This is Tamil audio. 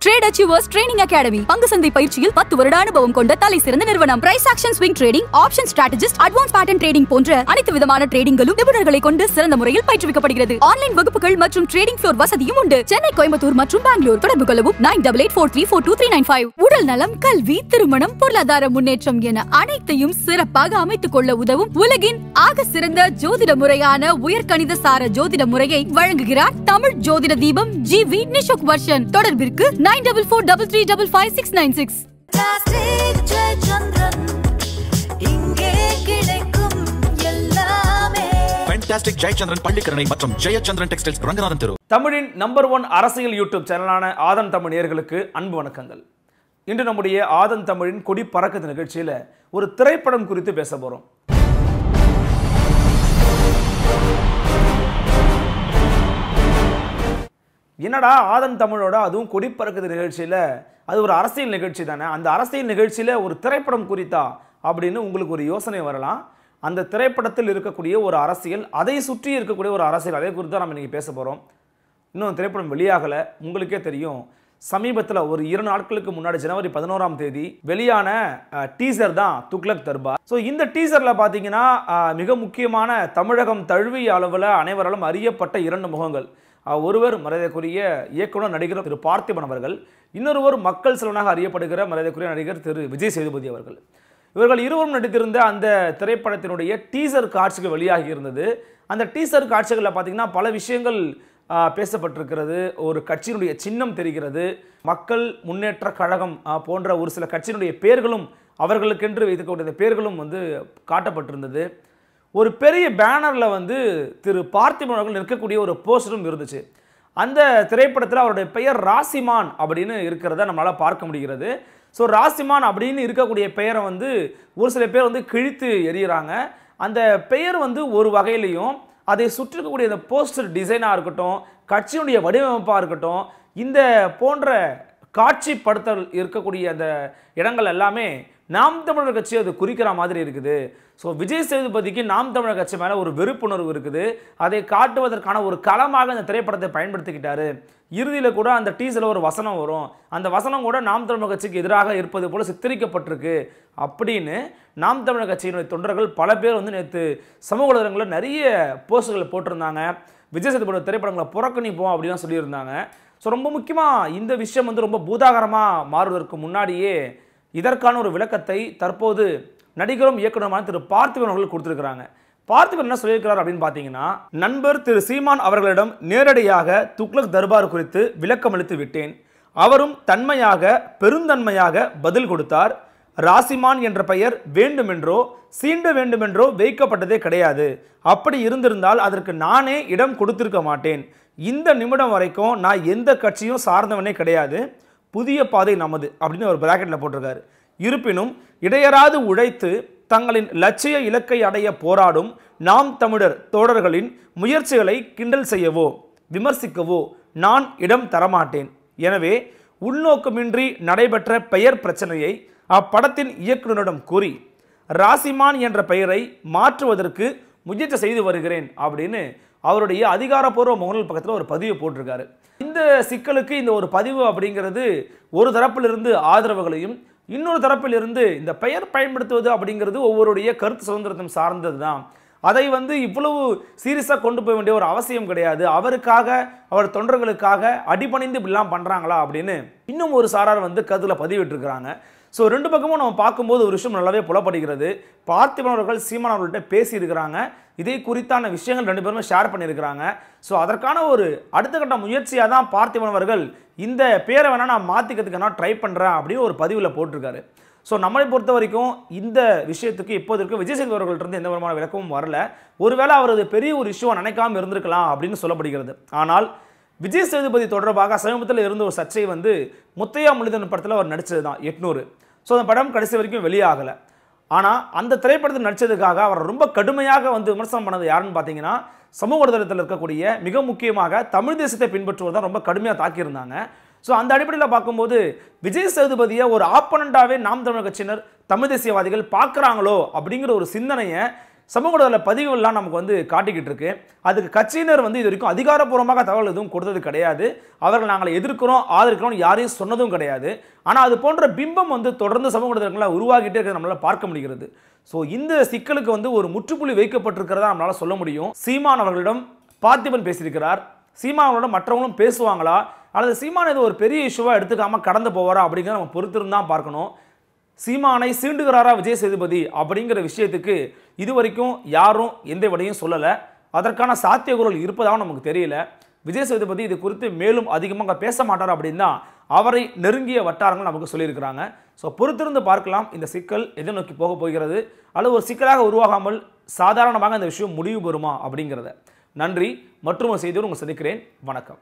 ட்ரேட் அச்சீவர்ஸ் ட்ரைனிங் அகாடமி பங்கு சந்தை பயிற்சியில் பத்து வருட அனுபவம் கொண்ட தலை சிறந்த நிறுவனம் price action swing trading option strategist advance pattern trading போன்ற அனைத்து விதமான ட்ரேடிங்களும் நிபுணர்களை கொண்டு சிறந்த முறையில் பயிற்றுவிக்கப்படுகிறது ஆன்லைன் வகுப்புகள் மற்றும் ட்ரேடிங் ஃப்ளோர் வசதியும் உண்டு சென்னை கோயம்புத்தூர் மற்றும் பெங்களூர் தொடர்பு கொள்ளவும் nine double eight four three four two three nine five உடல் நலம் கல்வி திருமணம் பொருளாதார முன்னேற்றம் என அனைத்தையும் சிறப்பாக அமைத்துக் கொள்ள உதவும் உலகின் ஆக சிறந்த ஜோதிட முறையான உயர்கணித சார ஜோதிட முறையை வழங்குகிறார் தமிழ் ஜோதிட தீபம் ஜி வி நிஷோக் வர்ஷன் தொடர்பிற்கு nine double four double three double five six nine six plastic Jayachandran இங்கே கிடைக்கும் எல்லாமே ஃபேண்டாஸ்டிக் ஜெயச்சந்திரன் பள்ளிக்கரணை மற்றும் ஜெயச்சந்திரன் டெக்ஸ்டைல்ஸ் ரங்கநாதன் தெரு தமிழின் நம்பர் ஒன் அரசியல் யூடியூப் சேனலான ஆதன் தமிழ் நேயர்களுக்கு அன்பு வணக்கங்கள் இன்று நம்முடைய ஆதன் தமிழின் கொடி பறக்குது நிகழ்ச்சியில் ஒரு திரைப்படம் குறித்து பேச போகிறோம் என்னடா ஆதன் தமிழோட அதுவும் கொடி பறக்குது நிகழ்ச்சியில் அது ஒரு அரசியல் நிகழ்ச்சி தானே அந்த அரசியல் நிகழ்ச்சியில் ஒரு திரைப்படம் குறித்தா அப்படின்னு உங்களுக்கு ஒரு யோசனை வரலாம் அந்த திரைப்படத்தில் இருக்கக்கூடிய ஒரு அரசியல் அதை சுற்றி இருக்கக்கூடிய ஒரு அரசியல் அதை குறித்து தான் நம்ம இன்னைக்கு பேச போகிறோம் இன்னும் திரைப்படம் வெளியாகலை உங்களுக்கே தெரியும் சமீபத்தில் ஒரு இரு நாட்களுக்கு முன்னாடி ஜனவரி பதினோராம் தேதி வெளியான டீசர் தான் துக்ளக் தர்பார் ஸோ இந்த டீசரில் பார்த்தீங்கன்னா அஹ், மிக முக்கியமான தமிழகம் தழுவிய அளவில் அனைவராலும் அறியப்பட்ட இரண்டு முகங்கள் அஹ், ஒருவர் மரியாதைக்குரிய இயக்குனர் நடிகர் திரு பார்த்திபன் அவர்கள் இன்னொருவர் மக்கள் செல்வனாக அறியப்படுகிற மரியாதைக்குரிய நடிகர் திரு விஜய் சேதுபதி அவர்கள் இவர்கள் இருவரும் நடித்திருந்த அந்த திரைப்படத்தினுடைய டீசர் காட்சிகள் வெளியாகி இருந்தது அந்த டீசர் காட்சிகளில் பார்த்தீங்கன்னா பல விஷயங்கள் ஆ, பேசப்பட்டிருக்கிறது ஒரு கட்சியினுடைய சின்னம் தெரிகிறது மக்கள் முன்னேற்ற கழகம் ஆ, போன்ற ஒரு சில கட்சியினுடைய பெயர்களும் அவர்களுக்கென்று வைத்துக்கூடிய பெயர்களும் வந்து காட்டப்பட்டிருந்தது ஒரு பெரிய பேனரில் வந்து திரு பார்த்திபன் அவர்கள் நிற்கக்கூடிய ஒரு போஸ்டரும் இருந்துச்சு அந்த திரைப்படத்தில் அவருடைய பெயர் ராசிமான் அப்படின்னு இருக்கிறத நம்மளால் பார்க்க முடிகிறது ஸோ ராசிமான் அப்படின்னு இருக்கக்கூடிய பெயரை வந்து ஒரு சில பேர் வந்து கிழித்து எறிகிறாங்க அந்த பெயர் வந்து ஒரு வகையிலையும் அதை சுற்றி இருக்கக்கூடிய இந்த போஸ்டர் டிசைனாக இருக்கட்டும் கட்சியினுடைய வடிவமைப்பாக இருக்கட்டும் இந்த போன்ற காட்சிப்படுத்தல் இருக்கக்கூடிய அந்த இடங்கள் எல்லாமே நாம் தமிழர் கட்சி அது குறிக்கிற மாதிரி இருக்குது ஸோ விஜய் சேதுபதிக்கு நாம் தமிழர் கட்சி மேலே ஒரு வெறுப்புணர்வு இருக்குது அதை காட்டுவதற்கான ஒரு களமாக இந்த திரைப்படத்தை பயன்படுத்திக்கிட்டாரு இறுதியில் கூட அந்த டீசரில் ஒரு வசனம் வரும் அந்த வசனம் கூட நாம் தமிழர் கட்சிக்கு எதிராக இருப்பது போல சித்தரிக்கப்பட்டிருக்கு அப்படின்னு நாம் தமிழர் கட்சியினுடைய தொண்டர்கள் பல பேர் வந்து நேற்று சமூக வலைதளங்களில் நிறைய போஸ்டுகளை போட்டிருந்தாங்க விஜய் சேதுபதி திரைப்படங்களை புறக்கணிப்போம் அப்படின்னு சொல்லியிருந்தாங்க ஸோ ரொம்ப முக்கியமாக இந்த விஷயம் வந்து ரொம்ப பூதாகரமாக மாறுவதற்கு முன்னாடியே இதற்கான ஒரு விளக்கத்தை தற்போது நடிகரும் இயக்குனருமான திரு பார்த்திபன் அவர்கள் கொடுத்திருக்கிறாங்க பார்த்திபன் என்ன சொல்லியிருக்கிறார் அப்படின்னு பார்த்தீங்கன்னா நண்பர் திரு சீமான் அவர்களிடம் நேரடியாக துக்ளக் தர்பார் குறித்து விளக்கம் அளித்து விட்டேன் அவரும் தன்மையாக பெருந்தன்மையாக பதில் கொடுத்தார் ராசிமான் என்ற பெயர் வேண்டுமென்றோ சீண்ட வேண்டுமென்றோ வைக்கப்பட்டதே கிடையாது அப்படி இருந்திருந்தால் அதற்கு நானே இடம் கொடுத்திருக்க மாட்டேன் இந்த நிமிடம் வரைக்கும் நான் எந்த கட்சியும் சார்ந்தவனே கிடையாது புதிய பாதை நமது அப்படின்னு ஒரு பிராக்கெட்டில் போட்டிருக்காரு இருப்பினும் இடையராது உழைத்து தங்களின் லட்சிய இலக்கை அடைய போராடும் நாம் தமிழர் தோழர்களின் முயற்சிகளை கிண்டல் செய்யவோ விமர்சிக்கவோ நான் இடம் தரமாட்டேன் எனவே உள்நோக்கமின்றி நடைபெற்ற பெயர் பிரச்சனையை அப்படத்தின் இயக்குனரிடம் கூறி ராசிமான் என்ற பெயரை மாற்றுவதற்கு முயற்சி செய்து வருகிறேன் அப்படின்னு அவருடைய அதிகாரப்பூர்வ முகநூல் பக்கத்தில் ஒரு பதிவு போட்டிருக்காரு இந்த சிக்கலுக்கு இந்த ஒரு பதிவு அப்படிங்கிறது ஒரு தரப்பிலிருந்து ஆதரவுகளையும் இன்னொரு தரப்பிலிருந்து இந்த பெயர் பயன்படுத்துவது அப்படிங்கிறது ஒவ்வொருடைய கருத்து சுதந்திரத்தையும் சார்ந்தது தான் அதை வந்து இவ்வளவு சீரியஸாக கொண்டு போக வேண்டிய ஒரு அவசியம் கிடையாது அவருக்காக அவர் தொண்டர்களுக்காக அடிபணிந்து இப்படிலாம் பண்ணுறாங்களா அப்படின்னு இன்னும் ஒரு சாரார் வந்து கருத்தில் பதிவிட்டிருக்கிறாங்க ஸோ ரெண்டு பக்கமும் நம்ம பார்க்கும்போது ஒரு விஷயம் நல்லாவே புலப்படுகிறது பார்த்திபன் அவர்கள் சீமான் அவர்கள்ட்ட பேசியிருக்கிறாங்க இதை குறித்தான விஷயங்கள் ரெண்டு பேருமே ஷேர் பண்ணியிருக்கிறாங்க ஸோ அதற்கான ஒரு அடுத்த கட்ட முயற்சியாக தான் பார்த்திபன் அவர்கள் இந்த பேரை வேணால் நான் மாற்றிக்கிறதுக்கு நான் ட்ரை பண்ணுறேன் அப்படின்னு ஒரு பதிவில் போட்டிருக்காரு ஸோ நம்மளை பொறுத்த வரைக்கும் இந்த விஷயத்துக்கு இப்போதைக்கு விஜய் சேதுபதி அவர்கள்ட்ட எந்த விதமான விளக்கமும் வரல ஒருவேளை அவர் அது பெரிய ஒரு இஷ்யூவை நினைக்காம இருந்திருக்கலாம் அப்படின்னு சொல்லப்படுகிறது ஆனால் விஜய் சேதுபதி தொடர்பாக சமீபத்தில் இருந்த ஒரு சர்ச்சை வந்து முத்தையா முனிதன் படத்தில் அவர் நடித்தது தான் எட்நூறு ஸோ அந்த படம் கடைசி வரைக்கும் வெளியாகலை ஆனால் அந்த திரைப்படத்தில் நடித்ததுக்காக அவர் ரொம்ப கடுமையாக வந்து விமர்சனம் பண்ணது யாருன்னு பார்த்தீங்கன்னா சமூக வலைதளத்தில் இருக்கக்கூடிய மிக முக்கியமாக தமிழ் தேசத்தை பின்பற்றுவது தான் ரொம்ப கடுமையாக தாக்கியிருந்தாங்க ஸோ அந்த அடிப்படையில் பார்க்கும்போது விஜய் சேதுபதியை ஒரு ஆப்பனண்டாகவே நாம் தமிழர் கட்சியினர் தமிழ் தேசியவாதிகள் பார்க்குறாங்களோ அப்படிங்கிற ஒரு சிந்தனையை சமூக ஊடக பதிவுகள்லாம் நமக்கு வந்து காட்டிக்கிட்டு இருக்கு அதுக்கு கட்சியினர் வந்து இது வரைக்கும் அதிகாரப்பூர்வமாக தகவல் எதுவும் கொடுத்தது கிடையாது அவர்கள் நாங்கள் எதிர்க்கிறோம் ஆதரிக்கிறோம் யாரையும் சொன்னதும் கிடையாது ஆனால் அது போன்ற பிம்பம் வந்து தொடர்ந்து சமூக ஊடகங்களில் உருவாகிட்டே இருக்கிறத நம்மளால பார்க்க முடிகிறது ஸோ இந்த சிக்கலுக்கு வந்து ஒரு முற்றுப்புள்ளி வைக்கப்பட்டிருக்கிறதா நம்மளால சொல்ல முடியும் சீமான் அவர்களிடம் பார்த்திபன் பேசியிருக்கிறார் சீமான் அவர்களிடம் மற்றவங்களும் பேசுவாங்களா அல்லது சீமான் இது ஒரு பெரிய இஷ்யூவாக எடுத்துக்காம கடந்து போவாரா அப்படிங்கிறத நம்ம பொறுத்திருந்து தான் பார்க்கணும் சீமானை சீண்டுகிறாரா விஜய் சேதுபதி அப்படிங்கிற விஷயத்துக்கு இது வரைக்கும் யாரும் எந்த விடையும் சொல்லலை அதற்கான சாத்தியக்கூறல் இருப்பதாக நமக்கு தெரியல விஜய் சேதுபதி இது குறித்து மேலும் அதிகமாக பேச மாட்டார் அப்படின்னு தான் அவரை நெருங்கிய வட்டாரங்கள் நமக்கு சொல்லியிருக்கிறாங்க ஸோ பொறுத்திருந்து பார்க்கலாம் இந்த சிக்கல் எதை நோக்கி போக போகிறது அல்லது ஒரு சிக்கலாக உருவாகாமல் சாதாரணமாக இந்த விஷயம் முடிவு பெறுமா அப்படிங்கிறத நன்றி மற்றும் ஒரு செய்தியோடு உங்களை சந்திக்கிறேன் வணக்கம்